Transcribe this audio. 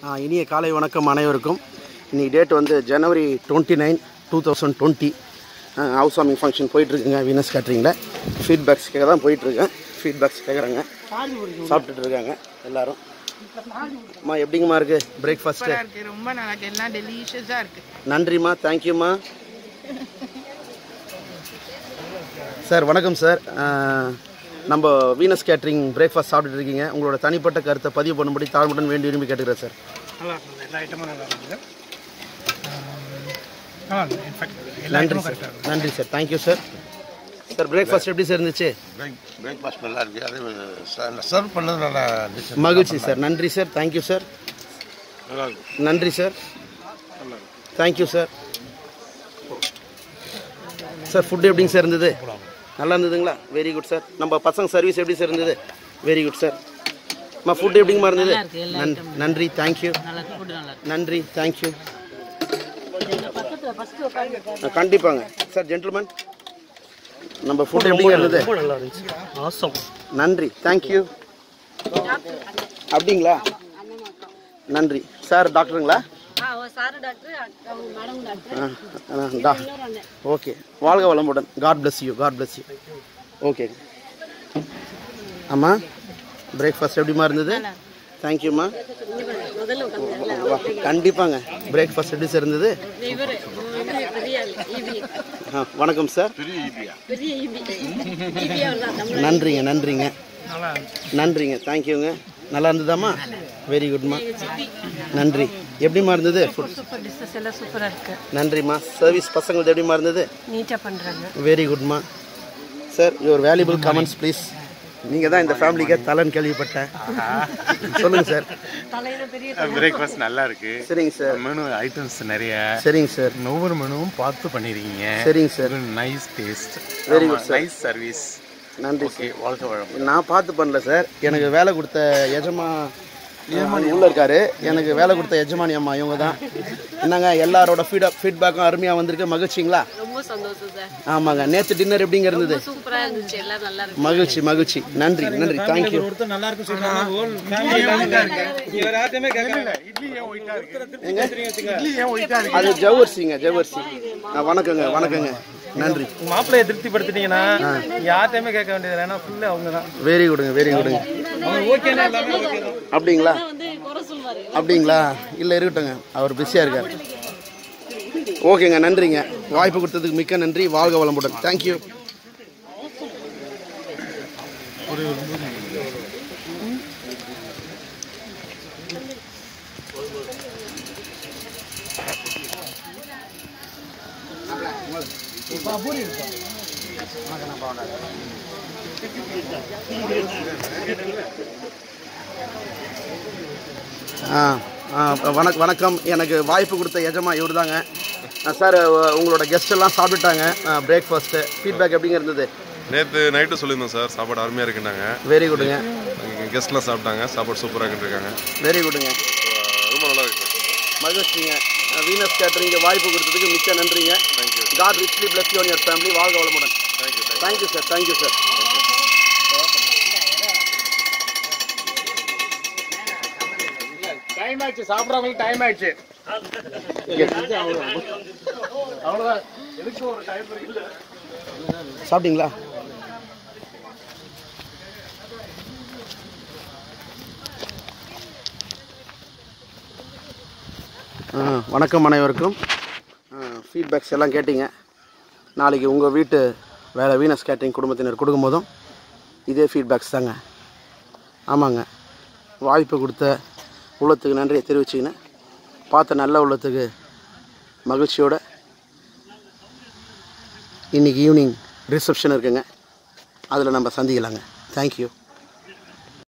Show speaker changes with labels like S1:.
S1: ஆ, இனிய காலை வணக்கம் அனைவருக்கும் இன்னைக்கு டேட் வந்து January twenty nine two thousand twenty house warming function போயிட்டுருக்குங்க வீனஸ் கேட்ரிங்கில் ஃபீட்பேக்ஸ்க்காக தான் போயிட்டுருக்கேன் ஃபீட்பேக்ஸ் கேட்குறாங்க சாப்பிட்டுட்டு இருக்காங்க எல்லாரும் அம்மா எப்படிங்கம்மா இருக்குது பிரேக்ஃபாஸ்ட்டு
S2: சூப்பரா இருக்கு ரொம்ப நல்லா இருக்கு எல்லாம் டெலிஷியஸா இருக்கு
S1: நன்றிம்மா தேங்க்யூம்மா சார் வணக்கம் சார் அஹ், நம்ம வீனஸ் கேட்ரிங் பிரேக்ஃபாஸ்ட் சாப்பிட்டுட்டு இருக்கீங்க உங்களோட தனிப்பட்ட கருத்தை பதிவு பண்ணும்படி தாழ்வுடன் வேண்டி விரும்பி கேட்டுக்கிறேன் சார்
S3: நல்லா இருந்தது எல்லா ஐட்டமும் நல்லா இருந்தது நல்லா இருந்தது இன்ஃபேக்ட் எல்லா
S1: நன்றி
S3: ஐட்டமும்
S1: சார்
S3: கரெக்டாக இருந்தது
S1: நன்றி sir thank you sir sir breakfast எப்படி சார் இருந்துச்சு
S4: பிரேக் பிரேக்ஃபாஸ்ட் நல்லா இருக்கு அதே சர்வ் பண்ணது நல்லா இருந்துச்சு
S1: மகிழ்ச்சி சார் நன்றி சார் தேங்க்யூ சார்
S4: நல்லா இருக்கு
S1: நன்றி sir thank you sir sir food எப்படிங்க சார் இருந்தது நல்லா இருந்ததுங்களா வெரி குட் சார் நம்ம பசங்க சர்வீஸ் எப்படி சார் இருந்தது வெரி குட் சார் அம்மா ஃபுட் எப்படிங்கம்மா இருந்தது நன்- நன்றி தேங்க்யூ நன்றி தேங்க்யூ கண்டிப்பாங்க சார் ஜென்டில்மேன் நம்ம ஃபுட் எப்படிங்க இருந்தது
S3: நல்லா இருந்துச்சு ஆசம்
S1: நன்றி தேங்க்யூ அப்படிங்களா நன்றி சார் டாக்டருங்களா
S5: சார் டாக்டர் அவங்க மேடம் டாக்டர்
S1: ஆ, ஆ, டா ஓகே வாழ்க வளமுடன் God bless you God bless you okay அம்மா பிரேக்ஃபாஸ்ட் எப்படிமா இருந்தது தேங்க்யூம்மா
S5: முதல்ல உட்காந்து
S1: கண்டிப்பாங்க பிரேக்ஃபாஸ்ட் எப்படி சார் இருந்தது
S5: இவர் பெரிய இபி
S1: ஆ, வணக்கம் சார்
S5: பெரிய இபி இபி அவர் தான் தமிழ்
S1: நன்றிங்க நன்றிங்க
S3: நல்லா இருந்துச்சு
S1: நன்றிங்க தேங்க்யூங்க நல்லா இருந்ததாம்மா வெரி குட்மா நன்றி எப்படிமா இருந்தது ஃபுட்
S6: சூப்பர் டிஷ்ஷஸ் எல்லாம் சூப்பராக இருக்கு
S1: நன்றிம்மா சர்வீஸ் பசங்களுக்கு எப்படிமா இருந்தது
S6: நீட்டாக பண்ணுறாங்க
S1: வெரி குட்மா sir your valuable comments please நீங்கள் தான் இந்த ஃபேமிலிக்கு தலைன்னு கேள்விப்பட்டேன் சொல்லுங்கள் சார்
S6: தலையில பெரிய
S7: பிரேக்ஃபாஸ்ட் நல்லா இருக்கு
S1: சரிங்க சார்
S7: மெனு ஐட்டம்ஸ் நிறைய
S1: சரிங்க சார்
S7: ஒவ்வொரு மெனுவும் பார்த்து பண்ணிருக்கீங்க
S1: சரிங்க sir
S7: nice taste
S1: Very good, sir.
S7: Nice service
S1: நன்றி
S7: ஓகே வாழ்க்கை வளம்
S1: நான் பார்த்து பண்ணல சார் எனக்கு வேலை கொடுத்த எஜமா உள்ள இருக்காரு எனக்கு வேலை கொடுத்த எஜமானி அம்மா இவங்க தான் என்னங்க எல்லாரோட ஃபீட் ஃபீட்பேக்கும் அருமையாக வந்திருக்கு மகிழ்ச்சிங்களா
S5: ரொம்ப சந்தோஷம் சார்
S1: ஆமாங்க நேற்று டின்னர் எப்படிங்க இருந்தது
S5: சூப்பரா இருந்துச்சு எல்லாம் நல்லா இருக்கு
S1: மகிழ்ச்சி மகிழ்ச்சி நன்றி நன்றி தேங்க்யூ
S3: ஒருத்தர் நல்லா இருக்கு சொல்றாங்க ஹோல் ஃபேமிலி இவர் யார்ட்டையுமே கேட்கல
S1: அது ஜவ்வரிசிங்க ஜவ்வரிசி ஆ, வணக்கங்க வணக்கங்க நன்றி
S3: மாப்பிள்ளைய திருப்திப்படுத்திட்டீங்கன்னா யார்ட்டையுமே கேட்க வேண்டியது ஏன்னா ஃபுல்லு அவங்க தான்
S1: வெரி குடுங்க வெரி குடுங்க
S3: அவங்க ஓகேன்னா எல்லாமே ஓகே தான்
S1: அப்படிங்களா
S5: வந்து குறை சொல்லுவாரு
S1: அப்படிங்களா இல்லை இருக்கட்டுங்க அவர் பிஸியாக இருக்கார் ஓகேங்க நன்றிங்க வாய்ப்பு கொடுத்ததுக்கு மிக்க நன்றி வாழ்க வளமுடன் தேங்க்யூ ஆ ஆ, வணக் வணக்கம் எனக்கு வாய்ப்பு கொடுத்த எஜமா இவர் தாங்க சார் உங்களோட கெஸ்ட் எல்லாம் சாப்பிட்டுட்டாங்க பிரேக்ஃபாஸ்ட்டு ஃபீட்பேக் எப்படிங்க இருந்தது
S8: நேற்று நைட்டு சொல்லியிருந்தோம் சார் சாப்பாடு அருமையாக இருக்குன்னாங்க
S1: வெரி குடுங்க
S8: கெஸ்ட்லாம் சாப்பிட்டாங்க சாப்பாடு சூப்பராக இருக்காங்க
S1: வெரி குடுங்க
S8: ரொம்ப நல்லா இருக்கு
S1: மகிழ்ச்சிங்க வீனஸ் கேட்டரிங்க வாய்ப்பு கொடுத்ததுக்கு மிக்க நன்றிங்க God richly bless you your family வாழ்க வளமுடன் thank you sir thank you sir
S3: time ஆயிடுச்சு சாப்பிட்றவங்களுக்கு டைம் ஆயிடுச்சு
S1: சாப்பிட்டீங்களா ஆ, வணக்கம் அனைவருக்கும் ஃபீட்பேக்ஸ் எல்லாம் கேட்டீங்க நாளைக்கு உங்கள் வீட்டு வேலை வீனஸ் கேட்டரிங் குடும்பத்தினர் கொடுக்கும்போதும் இதே ஃபீட்பேக்ஸ் தாங்க ஆமாங்க வாய்ப்பு கொடுத்த உள்ளத்துக்கு நன்றியை தெரிவிச்சிக்கின்னு பார்த்த நல்ல உள்ளத்துக்கு மகிழ்ச்சியோட இன்றைக்கி ஈவினிங் ரிசப்ஷன் இருக்குங்க அதில் நம்ம சந்திக்கலாங்க தேங்க்யூ